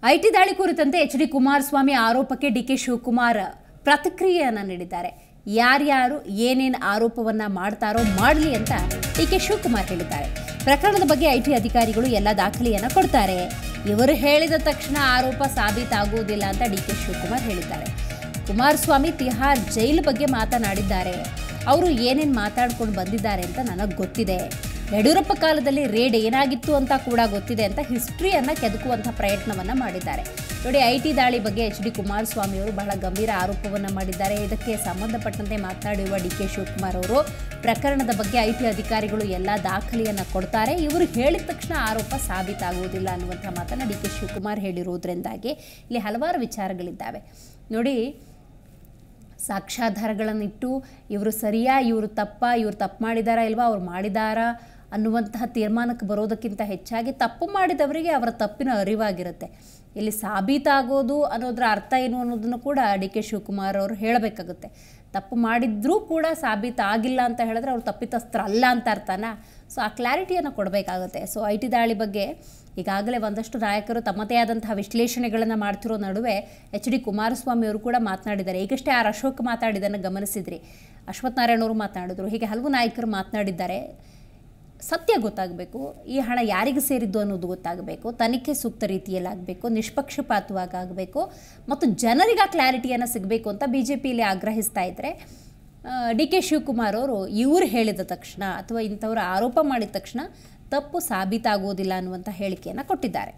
IT ದಾಳಿ ಕುರಿತಂತೆ H D Kumaraswamy ಆರೋಪಕ್ಕೆ ಡಿ ಕೆ ಶಿವಕುಮಾರ್ ಪ್ರತಿಕ್ರಿಯೆಯನ್ನು ನೀಡಿದ್ದಾರೆ ಯಾರ್ಯಾರು ಏನೇನು ಆರೋಪವನ್ನ ಮಾಡ್ತಾರೋ ಮಾಡಲಿ ಅಂತ ಡಿ ಕೆ ಶಿವಕುಮಾರ್ ಹೇಳಿದ್ದಾರೆ ಪ್ರಕರಣದ ಬಗ್ಗೆ ಐಟಿ ಅಧಿಕಾರಿಗಳು ಎಲ್ಲ ದಾಖಲೆಯನ್ನ ಕೊಡ್ತಾರೆ ಇವರು ಹೇಳಿದ ತಕ್ಷಣ ಆರೋಪ ಸಾಬೀತಾಗುವುದಿಲ್ಲ ಅಂತ ಡಿ ಕೆ ಶಿವಕುಮಾರ್ ಹೇಳಿದ್ದಾರೆ ಕುಮಾರಸ್ವಾಮಿ ತಿಹಾರ್ ಜೈಲ್ ಬಗ್ಗೆ ಮಾತನಾಡಿದ್ದಾರೆ ಅವರು ಏನೇನು ಮಾತಾಡ್ಕೊಂಡು ಬಂದಿದ್ದಾರೆ ಅಂತ ನನಗೆ ಗೊತ್ತಿದೆ ಯಡಿಯೂರಪ್ಪ ಕಾಲದಲ್ಲಿ ರೇಡ್ ಏನಾಗಿತ್ತು ಅಂತ ಕೂಡ ಗೊತ್ತಿದೆ ಅಂತ ಹಿಸ್ಟ್ರಿಯನ್ನು ಕೆದಕುವಂಥ ಪ್ರಯತ್ನವನ್ನು ಮಾಡಿದ್ದಾರೆ ನೋಡಿ ಐ ಟಿ ದಾಳಿ ಬಗ್ಗೆ ಎಚ್ ಡಿ ಕುಮಾರಸ್ವಾಮಿ ಅವರು ಬಹಳ ಗಂಭೀರ ಆರೋಪವನ್ನು ಮಾಡಿದ್ದಾರೆ ಇದಕ್ಕೆ ಸಂಬಂಧಪಟ್ಟಂತೆ ಮಾತನಾಡಿರುವ ಡಿ ಕೆ ಶಿವಕುಮಾರ್ ಅವರು ಪ್ರಕರಣದ ಬಗ್ಗೆ ಐ ಟಿ ಅಧಿಕಾರಿಗಳು ಎಲ್ಲ ದಾಖಲೆಯನ್ನು ಕೊಡ್ತಾರೆ ಇವರು ಹೇಳಿದ ತಕ್ಷಣ ಆರೋಪ ಸಾಬೀತಾಗುವುದಿಲ್ಲ ಅನ್ನುವಂಥ ಮಾತನ್ನು ಡಿ ಕೆ ಶಿವಕುಮಾರ್ ಹೇಳಿರುವುದರಿಂದಾಗಿ ಇಲ್ಲಿ ಹಲವಾರು ವಿಚಾರಗಳಿದ್ದಾವೆ ನೋಡಿ ಸಾಕ್ಷ್ಯಾಧಾರಗಳನ್ನಿಟ್ಟು ಇವರು ಸರಿಯಾ ಇವರು ತಪ್ಪ ಇವರು ತಪ್ಪು ಮಾಡಿದಾರಾ ಇಲ್ವಾ ಅವ್ರು ಮಾಡಿದಾರಾ ಅನ್ನುವಂತಹ ತೀರ್ಮಾನಕ್ಕೆ ಬರೋದಕ್ಕಿಂತ ಹೆಚ್ಚಾಗಿ ತಪ್ಪು ಮಾಡಿದವರಿಗೆ ಅವರ ತಪ್ಪಿನ ಅರಿವಾಗಿರುತ್ತೆ ಇಲ್ಲಿ ಸಾಬೀತಾಗೋದು ಅನ್ನೋದರ ಅರ್ಥ ಏನು ಅನ್ನೋದನ್ನು ಕೂಡ ಡಿ ಕೆ ಶಿವಕುಮಾರ್ ಅವರು ಹೇಳಬೇಕಾಗುತ್ತೆ ತಪ್ಪು ಮಾಡಿದ್ರೂ ಕೂಡ ಸಾಬೀತಾಗಿಲ್ಲ ಅಂತ ಹೇಳಿದ್ರೆ ಅವ್ರು ತಪ್ಪಿತಸ್ಥರಲ್ಲ ಅಂತ ಅರ್ಥನಾ ಸೊ ಆ ಕ್ಲಾರಿಟಿಯನ್ನು ಕೊಡಬೇಕಾಗುತ್ತೆ ಸೊ ಐ ಟಿ ದಾಳಿ ಬಗ್ಗೆ ಈಗಾಗಲೇ ಒಂದಷ್ಟು ನಾಯಕರು ತಮ್ಮದೇ ಆದಂತಹ ವಿಶ್ಲೇಷಣೆಗಳನ್ನು ಮಾಡ್ತಿರೋ ನಡುವೆ ಎಚ್ ಡಿ ಕುಮಾರಸ್ವಾಮಿ ಅವರು ಕೂಡ ಮಾತನಾಡಿದ್ದಾರೆ ಈಗಷ್ಟೇ ಆರ್ ಅಶೋಕ್ ಮಾತಾಡಿದ್ದನ್ನು ಗಮನಿಸಿದ್ರಿ ಅಶ್ವಥ್ ನಾರಾಯಣ ಅವರು ಮಾತನಾಡಿದ್ರು ಹೀಗೆ ಹಲವು ನಾಯಕರು ಮಾತನಾಡಿದ್ದಾರೆ ಸತ್ಯ ಗೊತ್ತಾಗಬೇಕು ಈ ಹಣ ಯಾರಿಗೆ ಸೇರಿದ್ದು ಅನ್ನೋದು ಗೊತ್ತಾಗಬೇಕು ತನಿಖೆ ಸೂಕ್ತ ರೀತಿಯಲ್ಲಿ ಆಗಬೇಕು ನಿಷ್ಪಕ್ಷಪಾತವಾಗಿ ಆಗಬೇಕು ಮತ್ತು ಜನರಿಗೆ ಆ ಕ್ಲಾರಿಟಿಯನ್ನು ಸಿಗಬೇಕು ಅಂತ ಬಿ ಜೆ ಪಿಯಲ್ಲಿ ಆಗ್ರಹಿಸ್ತಾ ಇದ್ದರೆ ಡಿ ಕೆ ಶಿವಕುಮಾರ್ ಅವರು ಇವ್ರು ಹೇಳಿದ ತಕ್ಷಣ ಅಥವಾ ಇಂಥವ್ರ ಆರೋಪ ಮಾಡಿದ ತಕ್ಷಣ ತಪ್ಪು ಸಾಬೀತಾಗುವುದಿಲ್ಲ ಅನ್ನುವಂಥ ಹೇಳಿಕೆಯನ್ನು ಕೊಟ್ಟಿದ್ದಾರೆ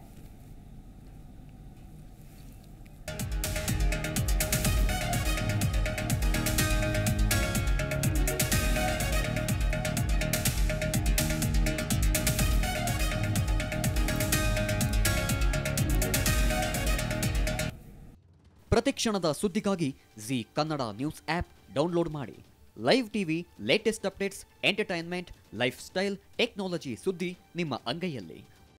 ಪ್ರತಿಕ್ಷಣದ ಸುದ್ದಿಗಾಗಿ Zee Kannada news app download ಮಾಡಿ live TV latest updates entertainment lifestyle technology ಸುದ್ದಿ ನಿಮ್ಮ ಅಂಗೈಯಲ್ಲಿ